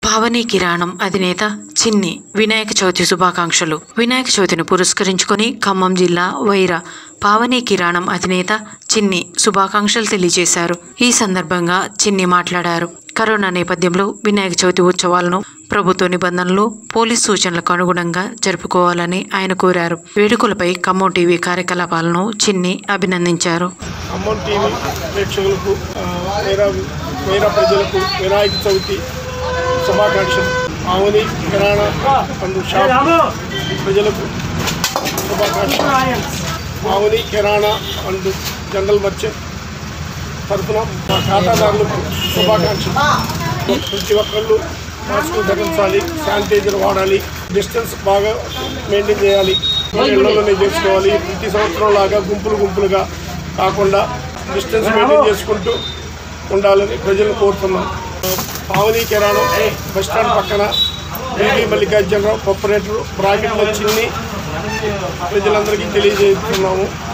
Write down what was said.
పావని కిరాణం అధినేత చిన్ని వినాయక చవితి శుభాకాంక్షలు వినాయక చవితిని పురస్కరించుకొని ఖమ్మం జిల్లా వైరా పావని కిరాణం అధినేత చిన్ని శుభాకాంక్షలు తెలియజేశారు ఈ సందర్భంగా చిన్ని మాట్లాడారు కరోనా నేపథ్యంలో వినాయక చవితి ఉత్సవాలను ప్రభుత్వ నిబంధనలు పోలీస్ సూచనలకు అనుగుణంగా జరుపుకోవాలని ఆయన కోరారు వేడుకలపై ఖమ్మం టీవీ కార్యకలాపాలను చిన్ని అభినందించారు ఖమ్మం టీవీ ప్రేక్షకులకు ఆ, వేరే వేరే ప్రజలకు వినాయక చవితి శుభాకాంక్షలు ఆవుని కిరాణా అండ్ షాప్ ప్రజలకు శుభాకాంక్షలు ఆవుని కిరాణా అండ్ జనరల్ మర్చెంట్ తరఫున మా ఖాతాదారులకు శుభాకాంక్షలు ప్రతి ఒక్కళ్ళు మాస్క్ ధరించాలి శానిటైజర్ వాడాలి డిస్టెన్స్ బాగా మెయింటైన్ చేయాలి ఇళ్లలోనే చేసుకోవాలి ప్రతి సంవత్సరం లాగా గుంపులు గుంపులుగా కాకుండా డిస్టెన్స్ మెయింటైన్ చేసుకుంటూ ఉండాలని ప్రజలను కోరుతున్నాం పావని కిరాణం బస్ స్టాండ్ పక్కన బీబీ మల్లికార్జునరావు ఆపరేటర్ బ్రాకెట్లో చిన్ని ప్రజలందరికీ తెలియజేస్తున్నాము